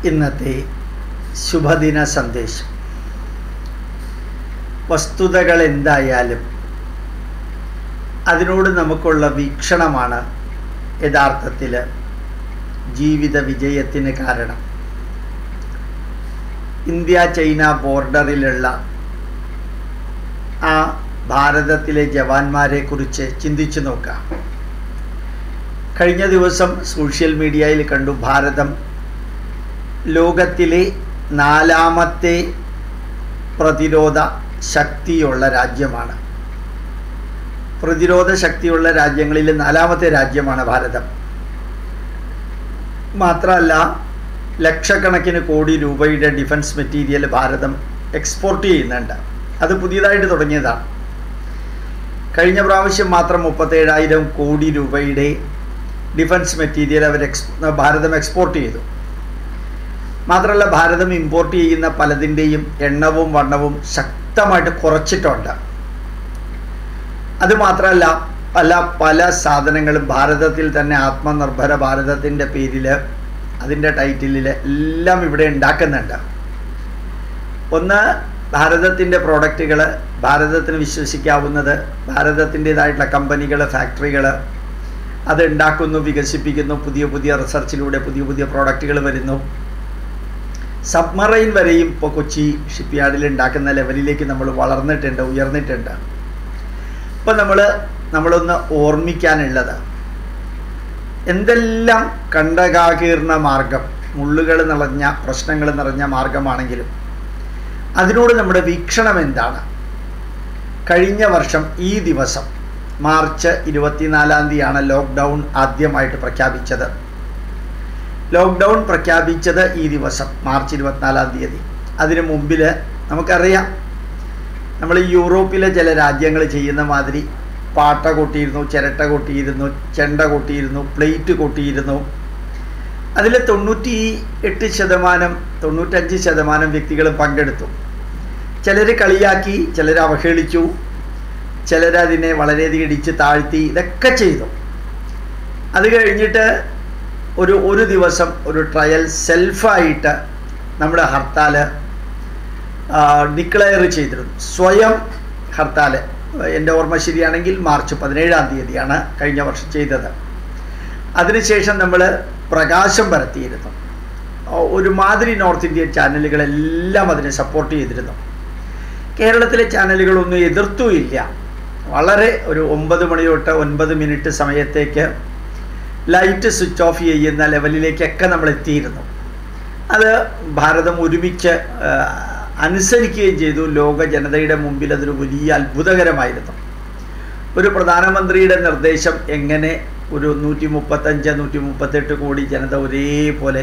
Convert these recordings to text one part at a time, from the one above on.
ഇന്നത്തെ ശുഭദിന സന്ദേശം വസ്തുതകൾ എന്തായാലും അതിനോട് നമുക്കുള്ള വീക്ഷണമാണ് യഥാർത്ഥത്തിൽ ജീവിത വിജയത്തിന് കാരണം ഇന്ത്യ ചൈന ബോർഡറിലുള്ള ആ ഭാരതത്തിലെ ജവാന്മാരെ കുറിച്ച് ചിന്തിച്ചു നോക്കാം കഴിഞ്ഞ ദിവസം സോഷ്യൽ മീഡിയയിൽ കണ്ടു ഭാരതം ലോകത്തിലെ നാലാമത്തെ പ്രതിരോധ ശക്തിയുള്ള രാജ്യമാണ് പ്രതിരോധ ശക്തിയുള്ള രാജ്യങ്ങളിൽ നാലാമത്തെ രാജ്യമാണ് ഭാരതം മാത്രമല്ല ലക്ഷക്കണക്കിന് കോടി രൂപയുടെ ഡിഫൻസ് മെറ്റീരിയൽ ഭാരതം എക്സ്പോർട്ട് ചെയ്യുന്നുണ്ട് അത് പുതിയതായിട്ട് തുടങ്ങിയതാണ് കഴിഞ്ഞ പ്രാവശ്യം മാത്രം മുപ്പത്തേഴായിരം കോടി രൂപയുടെ ഡിഫൻസ് മെറ്റീരിയൽ അവർ എക്സ് ഭാരതം എക്സ്പോർട്ട് ചെയ്തു മാത്രമല്ല ഭാരതം ഇമ്പോർട്ട് ചെയ്യുന്ന പലതിൻ്റെയും എണ്ണവും വണ്ണവും ശക്തമായിട്ട് കുറച്ചിട്ടുണ്ട് അതുമാത്രമല്ല പല പല സാധനങ്ങളും ഭാരതത്തിൽ തന്നെ ആത്മനിർഭര ഭാരതത്തിൻ്റെ പേരിൽ അതിൻ്റെ ടൈറ്റിലിൽ എല്ലാം ഇവിടെ ഉണ്ടാക്കുന്നുണ്ട് ഒന്ന് ഭാരതത്തിൻ്റെ പ്രോഡക്റ്റുകൾ ഭാരതത്തിന് വിശ്വസിക്കാവുന്നത് ഭാരതത്തിൻ്റെതായിട്ടുള്ള കമ്പനികൾ ഫാക്ടറികൾ അത് ഉണ്ടാക്കുന്നു വികസിപ്പിക്കുന്നു പുതിയ പുതിയ റിസർച്ചിലൂടെ പുതിയ പുതിയ പ്രോഡക്റ്റുകൾ വരുന്നു സബ്മറൈൻ വരെയും ഇപ്പോൾ കൊച്ചി ഷിപ്പ്യാർഡിൽ ഉണ്ടാക്കുന്ന ലെവലിലേക്ക് നമ്മൾ വളർന്നിട്ടുണ്ട് ഉയർന്നിട്ടുണ്ട് ഇപ്പം നമ്മൾ നമ്മളൊന്ന് ഓർമ്മിക്കാനുള്ളത് എന്തെല്ലാം കണ്ടകാകീർണ മാർഗം മുള്ളുകൾ നിറഞ്ഞ പ്രശ്നങ്ങൾ നിറഞ്ഞ മാർഗമാണെങ്കിലും അതിനോട് നമ്മുടെ വീക്ഷണം എന്താണ് കഴിഞ്ഞ വർഷം ഈ ദിവസം മാർച്ച് ഇരുപത്തിനാലാം തീയതിയാണ് ലോക്ക്ഡൗൺ ആദ്യമായിട്ട് പ്രഖ്യാപിച്ചത് ലോക്ക്ഡൗൺ പ്രഖ്യാപിച്ചത് ഈ ദിവസം മാർച്ച് ഇരുപത്തിനാലാം തീയതി അതിനു മുമ്പിൽ നമുക്കറിയാം നമ്മൾ യൂറോപ്പിലെ ചില രാജ്യങ്ങൾ ചെയ്യുന്ന മാതിരി പാട്ട കൊട്ടിയിരുന്നു ചിരട്ട കൊട്ടിയിരുന്നു ചെണ്ട കൊട്ടിയിരുന്നു പ്ലേറ്റ് കൊട്ടിയിരുന്നു അതിൽ തൊണ്ണൂറ്റി എട്ട് ശതമാനം തൊണ്ണൂറ്റഞ്ച് ശതമാനം വ്യക്തികൾ പങ്കെടുത്തു ചിലർ കളിയാക്കി ചിലർ അവഹേളിച്ചു ചിലരതിനെ വളരെയധികം ഇടിച്ച് താഴ്ത്തി ഇതൊക്കെ ചെയ്തു അത് കഴിഞ്ഞിട്ട് ഒരു ഒരു ദിവസം ഒരു ട്രയൽ സെൽഫായിട്ട് നമ്മുടെ ഹർത്താൽ ഡിക്ലെയർ ചെയ്തിരുന്നു സ്വയം ഹർത്താൽ എൻ്റെ ഓർമ്മ ശരിയാണെങ്കിൽ മാർച്ച് പതിനേഴാം തീയതിയാണ് കഴിഞ്ഞ വർഷം ചെയ്തത് അതിനുശേഷം നമ്മൾ പ്രകാശം പരത്തിയിരുന്നു ഒരുമാതിരി നോർത്ത് ഇന്ത്യൻ ചാനലുകളെല്ലാം അതിനെ സപ്പോർട്ട് ചെയ്തിരുന്നു കേരളത്തിലെ ചാനലുകളൊന്നും എതിർത്തുമില്ല വളരെ ഒരു ഒമ്പത് മണി തൊട്ട് ഒൻപത് മിനിറ്റ് സമയത്തേക്ക് ലൈറ്റ് സ്വിച്ച് ഓഫ് ചെയ്യുന്ന ലെവലിലേക്കൊക്കെ നമ്മൾ എത്തിയിരുന്നു അത് ഭാരതം ഒരുമിച്ച് അനുസരിക്കുകയും ചെയ്തു ലോക ജനതയുടെ മുമ്പിൽ അതൊരു വലിയ അത്ഭുതകരമായിരുന്നു ഒരു പ്രധാനമന്ത്രിയുടെ നിർദ്ദേശം എങ്ങനെ ഒരു നൂറ്റി മുപ്പത്തഞ്ച് നൂറ്റി മുപ്പത്തെട്ട് കോടി ജനത ഒരേപോലെ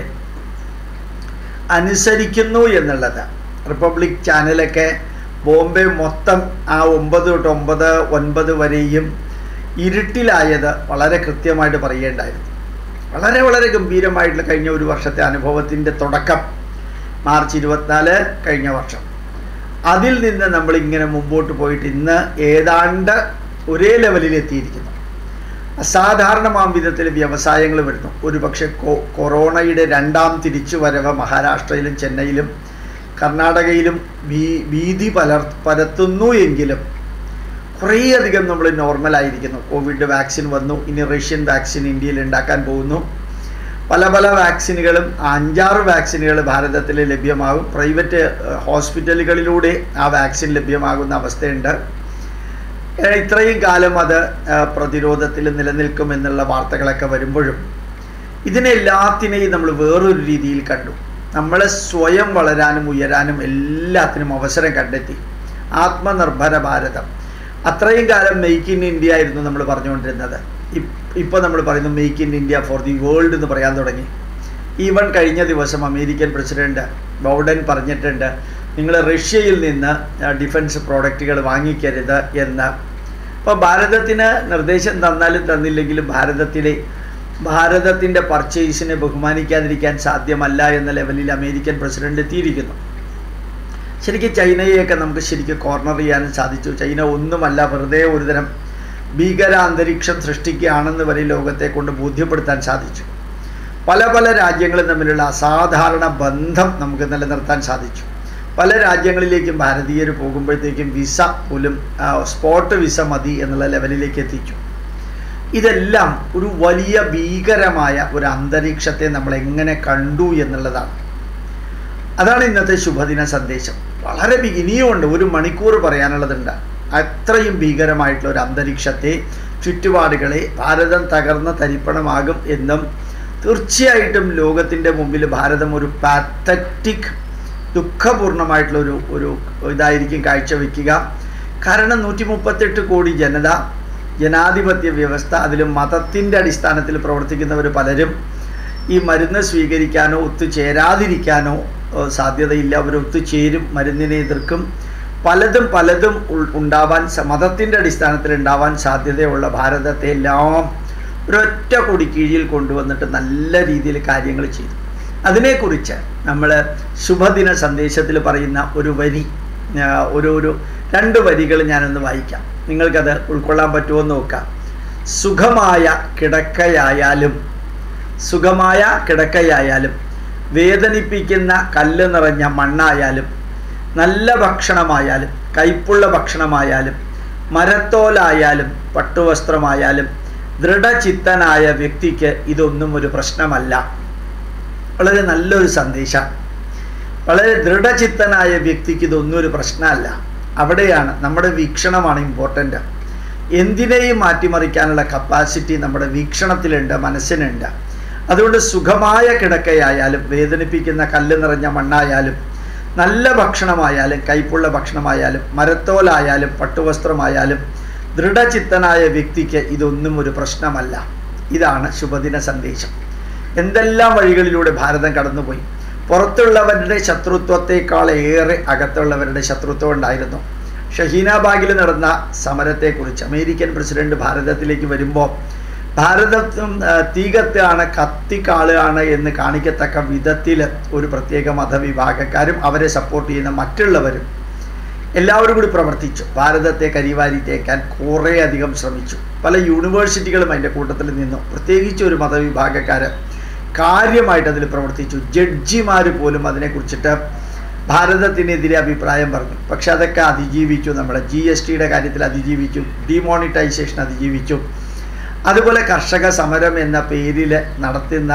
അനുസരിക്കുന്നു എന്നുള്ളത് റിപ്പബ്ലിക് ചാനലൊക്കെ ബോംബെ മൊത്തം ആ ഒമ്പത് തൊട്ട് ഒമ്പത് ഒൻപത് വരെയും ഇരുട്ടിലായത് വളരെ കൃത്യമായിട്ട് പറയേണ്ടായിരുന്നു വളരെ വളരെ ഗംഭീരമായിട്ടുള്ള കഴിഞ്ഞ ഒരു വർഷത്തെ അനുഭവത്തിൻ്റെ തുടക്കം മാർച്ച് ഇരുപത്തിനാല് കഴിഞ്ഞ വർഷം അതിൽ നിന്ന് നമ്മളിങ്ങനെ മുമ്പോട്ട് പോയിട്ട് ഇന്ന് ഏതാണ്ട് ഒരേ ലെവലിൽ എത്തിയിരിക്കുന്നു അസാധാരണമാം വിധത്തിൽ വ്യവസായങ്ങൾ വരുന്നു ഒരുപക്ഷെ കൊറോണയുടെ രണ്ടാം തിരിച്ചുവരവ് മഹാരാഷ്ട്രയിലും ചെന്നൈയിലും കർണാടകയിലും ഭീ ഭീതി പലർ പരത്തുന്നു എങ്കിലും കുറേയധികം നമ്മൾ നോർമലായിരിക്കുന്നു കോവിഡ് വാക്സിൻ വന്നു ഇനി റഷ്യൻ വാക്സിൻ ഇന്ത്യയിൽ ഉണ്ടാക്കാൻ പോകുന്നു പല പല വാക്സിനുകളും അഞ്ചാറ് വാക്സിനുകൾ ഭാരതത്തിൽ ലഭ്യമാകും പ്രൈവറ്റ് ഹോസ്പിറ്റലുകളിലൂടെ ആ വാക്സിൻ ലഭ്യമാകുന്ന അവസ്ഥയുണ്ട് ഇത്രയും കാലം അത് പ്രതിരോധത്തിൽ നിലനിൽക്കുമെന്നുള്ള വാർത്തകളൊക്കെ വരുമ്പോഴും ഇതിനെല്ലാത്തിനെയും നമ്മൾ വേറൊരു രീതിയിൽ കണ്ടു നമ്മളെ സ്വയം വളരാനും ഉയരാനും എല്ലാത്തിനും അവസരം കണ്ടെത്തി ആത്മനിർഭര ഭാരതം അത്രയും കാലം മെയ്ക്ക് ഇൻ ഇന്ത്യ ആയിരുന്നു നമ്മൾ പറഞ്ഞുകൊണ്ടിരുന്നത് ഇപ്പോൾ നമ്മൾ പറയുന്നു make in India for the world എന്ന് പറയാൻ തുടങ്ങി ഈവൻ കഴിഞ്ഞ ദിവസം അമേരിക്കൻ പ്രസിഡന്റ് ബൗഡൻ പറഞ്ഞിട്ടുണ്ട് നിങ്ങൾ റഷ്യയിൽ നിന്ന് ഡിഫൻസ് പ്രോഡക്റ്റുകൾ വാങ്ങിക്കരുത് എന്ന് അപ്പോൾ ഭാരതത്തിന് നിർദ്ദേശം തന്നാലും തന്നില്ലെങ്കിലും ഭാരതത്തിലെ ഭാരതത്തിൻ്റെ പർച്ചേസിനെ ബഹുമാനിക്കാതിരിക്കാൻ സാധ്യമല്ല എന്ന ലെവലിൽ അമേരിക്കൻ പ്രസിഡന്റ് എത്തിയിരിക്കുന്നു ശരിക്കും ചൈനയെയൊക്കെ നമുക്ക് ശരിക്കും കോർണർ ചെയ്യാനും സാധിച്ചു ചൈന ഒന്നുമല്ല വെറുതെ ഒരുതരം ഭീകര അന്തരീക്ഷം സൃഷ്ടിക്കുകയാണെന്ന് വരെ ലോകത്തെ കൊണ്ട് ബോധ്യപ്പെടുത്താൻ സാധിച്ചു പല പല രാജ്യങ്ങളും തമ്മിലുള്ള അസാധാരണ ബന്ധം നമുക്ക് നിലനിർത്താൻ സാധിച്ചു പല രാജ്യങ്ങളിലേക്കും ഭാരതീയർ പോകുമ്പോഴത്തേക്കും വിസ പോലും സ്പോട്ട് വിസ മതി എന്നുള്ള ലെവലിലേക്ക് എത്തിച്ചു ഇതെല്ലാം ഒരു വലിയ ഭീകരമായ ഒരു അന്തരീക്ഷത്തെ നമ്മൾ എങ്ങനെ കണ്ടു എന്നുള്ളതാണ് അതാണ് ഇന്നത്തെ ശുഭദിന സന്ദേശം വളരെ ഭീ- ഇനിയുമുണ്ട് ഒരു മണിക്കൂർ പറയാനുള്ളതുണ്ട് അത്രയും ഭീകരമായിട്ടുള്ള ഒരു അന്തരീക്ഷത്തെ ചുറ്റുപാടുകളെ ഭാരതം തകർന്ന തരിപ്പണമാകും എന്നും തീർച്ചയായിട്ടും ലോകത്തിൻ്റെ മുമ്പിൽ ഭാരതം ഒരു പാത്തറ്റിക് ദുഃഖപൂർണമായിട്ടുള്ള ഒരു ഒരു ഇതായിരിക്കും കാഴ്ചവെക്കുക കാരണം നൂറ്റി മുപ്പത്തെട്ട് കോടി ജനത ജനാധിപത്യ വ്യവസ്ഥ അതിലും മതത്തിൻ്റെ അടിസ്ഥാനത്തിൽ പ്രവർത്തിക്കുന്നവർ പലരും ഈ മരുന്ന് സ്വീകരിക്കാനോ ഒത്തുചേരാതിരിക്കാനോ ഏഹ്, സാധ്യതയില്ല അവർ ഒത്തുചേരും മരുന്നിനെ എതിർക്കും പലതും പലതും ഉൾ- ഉണ്ടാവാൻ സ- മതത്തിൻ്റെ അടിസ്ഥാനത്തിൽ ഉണ്ടാവാൻ സാധ്യതയുള്ള ഭാരതത്തെ എല്ലാം ഒരൊറ്റ കൊടി കീഴിൽ കൊണ്ടുവന്നിട്ട് നല്ല രീതിയിൽ കാര്യങ്ങൾ ചെയ്തു അതിനെക്കുറിച്ച് നമ്മൾ ശുഭദിന സന്ദേശത്തിൽ പറയുന്ന ഒരു വരി ആ, ഒരു ഒരു രണ്ട് വരികൾ ഞാനൊന്ന് വായിക്കാം നിങ്ങൾക്കത് ഉൾക്കൊള്ളാൻ പറ്റുമോ എന്ന് നോക്കാം സുഖമായ കിടക്കയായാലും സുഖമായ കിടക്കയായാലും വേദനിപ്പിക്കുന്ന കല്ല് നിറഞ്ഞ മണ്ണായാലും നല്ല ഭക്ഷണമായാലും കയ്പുള്ള ഭക്ഷണമായാലും മരത്തോലായാലും പട്ടുവസ്ത്രമായാലും ദൃഢചിത്തനായ വ്യക്തിക്ക് ഇതൊന്നും ഒരു പ്രശ്നമല്ല വളരെ നല്ലൊരു സന്ദേശം വളരെ ദൃഢചിത്തനായ വ്യക്തിക്ക് ഇതൊന്നും ഒരു പ്രശ്നമല്ല അവിടെയാണ് നമ്മുടെ വീക്ഷണമാണ് ഇമ്പോർട്ടൻ്റ് എന്തിനേയും മാറ്റിമറിക്കാനുള്ള കപ്പാസിറ്റി നമ്മുടെ വീക്ഷണത്തിലുണ്ട് മനസ്സിനുണ്ട് അതുകൊണ്ട് സുഖമായ കിടക്കയായാലും വേദനിപ്പിക്കുന്ന കല്ല് നിറഞ്ഞ മണ്ണായാലും നല്ല ഭക്ഷണമായാലും കയ്പുള്ള ഭക്ഷണമായാലും മരത്തോലായാലും പട്ടുവസ്ത്രമായാലും ദൃഢചിത്തനായ വ്യക്തിക്ക് ഇതൊന്നും ഒരു പ്രശ്നമല്ല ഇതാണ് ശുഭദിന സന്ദേശം എന്തെല്ലാം വഴികളിലൂടെ ഭാരതം കടന്നുപോയി പുറത്തുള്ളവരുടെ ശത്രുത്വത്തെക്കാൾ ഏറെ അകത്തുള്ളവരുടെ ശത്രുത്വം ഉണ്ടായിരുന്നു ഷഹീനാബാഗിൽ നടന്ന സമരത്തെക്കുറിച്ച് അമേരിക്കൻ പ്രസിഡന്റ് ഭാരതത്തിലേക്ക് വരുമ്പോൾ ഭാരതത്തും ആ, തീകത്താണ് കത്തിക്കാളുകയാണ് എന്ന് കാണിക്കത്തക്ക വിധത്തിൽ ഒരു പ്രത്യേക മതവിഭാഗക്കാരും അവരെ സപ്പോർട്ട് ചെയ്യുന്ന മറ്റുള്ളവരും എല്ലാവരും കൂടി പ്രവർത്തിച്ചു ഭാരതത്തെ കരിവാരി തേക്കാൻ കുറേ അധികം ശ്രമിച്ചു പല യൂണിവേഴ്സിറ്റികളും അതിൻ്റെ കൂട്ടത്തിൽ നിന്നു പ്രത്യേകിച്ച് ഒരു മതവിഭാഗക്കാർ കാര്യമായിട്ട് അതിൽ പ്രവർത്തിച്ചു ജഡ്ജിമാർ പോലും അതിനെക്കുറിച്ചിട്ട് ഭാരതത്തിനെതിരെ അഭിപ്രായം പറഞ്ഞു പക്ഷെ അതൊക്കെ അതിജീവിച്ചു നമ്മുടെ ജി എസ് ടിയുടെ കാര്യത്തിൽ അതിജീവിച്ചു ഡിമോണിറ്റൈസേഷൻ അതിജീവിച്ചു അതുപോലെ കർഷക സമരം എന്ന പേരിൽ നടത്തുന്ന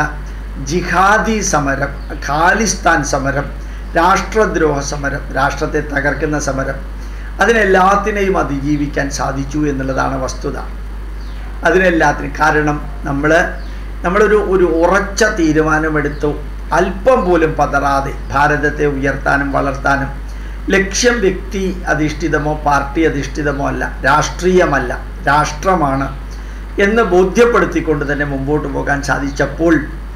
ജിഹാദി സമരം ഖാലിസ്ഥാൻ സമരം രാഷ്ട്രദ്രോഹ സമരം രാഷ്ട്രത്തെ തകർക്കുന്ന സമരം അതിനെല്ലാത്തിനെയും അതിജീവിക്കാൻ സാധിച്ചു എന്നുള്ളതാണ് വസ്തുത അതിനെല്ലാത്തിനും കാരണം നമ്മൾ നമ്മളൊരു ഒരു ഉറച്ച തീരുമാനമെടുത്തു അല്പം പോലും പതറാതെ ഭാരതത്തെ ഉയർത്താനും വളർത്താനും ലക്ഷ്യം വ്യക്തി അധിഷ്ഠിതമോ പാർട്ടി അധിഷ്ഠിതമോ അല്ല രാഷ്ട്രീയമല്ല രാഷ്ട്രമാണ് എന്ന് ബോധ്യപ്പെടുത്തിക്കൊണ്ട് തന്നെ മുമ്പോട്ട് പോകാൻ സാധിച്ചപ്പോൾ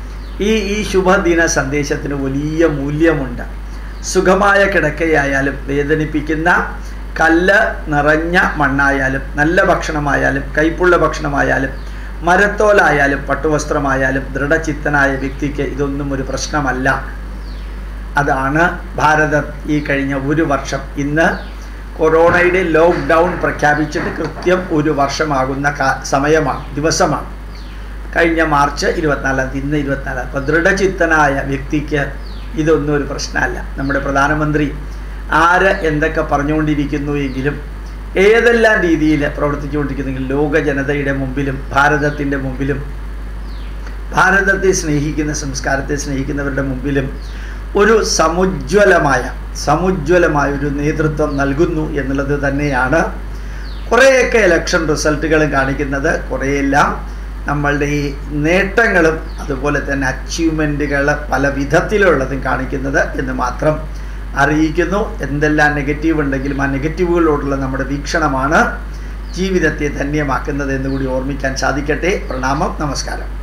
ഈ ഈ ശുഭദിന സന്ദേശത്തിന് വലിയ മൂല്യമുണ്ട് സുഖമായ കിടക്കയായാലും വേദനിപ്പിക്കുന്ന കല്ല് നിറഞ്ഞ മണ്ണായാലും നല്ല ഭക്ഷണമായാലും കൈപ്പുള്ള ഭക്ഷണമായാലും മരത്തോലായാലും പട്ടുവസ്ത്രമായാലും ദൃഢചിത്തനായ വ്യക്തിക്ക് ഇതൊന്നും ഒരു പ്രശ്നമല്ല അതാണ് ഭാരതം ഈ കഴിഞ്ഞ ഒരു വർഷം ഇന്ന് കൊറോണയുടെ ലോക്ക്ഡൗൺ പ്രഖ്യാപിച്ചിട്ട് കൃത്യം ഒരു വർഷമാകുന്ന കാ- സമയമാണ് ദിവസമാണ് കഴിഞ്ഞ മാർച്ച് ഇരുപത്തിനാലാം തീയതി ഇന്ന് ഇരുപത്തിനാലാം അപ്പോൾ ദൃഢചിത്തനായ വ്യക്തിക്ക് ഇതൊന്നും ഒരു പ്രശ്നമല്ല നമ്മുടെ പ്രധാനമന്ത്രി ആര് എന്തൊക്കെ പറഞ്ഞുകൊണ്ടിരിക്കുന്നു എങ്കിലും ഏതെല്ലാം രീതിയിൽ പ്രവർത്തിച്ചുകൊണ്ടിരിക്കുന്നെങ്കിൽ ലോക ജനതയുടെ മുമ്പിലും ഭാരതത്തിൻ്റെ മുമ്പിലും ഭാരതത്തെ സ്നേഹിക്കുന്ന സംസ്കാരത്തെ സ്നേഹിക്കുന്നവരുടെ മുമ്പിലും ഒരു സമുജ്വലമായ സമുജ്വലമായ ഒരു നേതൃത്വം നൽകുന്നു എന്നുള്ളത് തന്നെയാണ് കുറേയൊക്കെ ഇലക്ഷൻ റിസൾട്ടുകളും കാണിക്കുന്നത് കുറേയെല്ലാം നമ്മളുടെ ഈ നേട്ടങ്ങളും അതുപോലെ തന്നെ അച്ചീവ്മെൻറ്റുകൾ പല വിധത്തിലുള്ളതും കാണിക്കുന്നത് എന്ന് മാത്രം അറിയിക്കുന്നു എന്തെല്ലാം നെഗറ്റീവ് ഉണ്ടെങ്കിലും ആ നെഗറ്റീവുകളോടുള്ള നമ്മുടെ വീക്ഷണമാണ് ജീവിതത്തെ ധന്യമാക്കുന്നത് എന്ന് കൂടി ഓർമ്മിക്കാൻ സാധിക്കട്ടെ പ്രണാമം നമസ്കാരം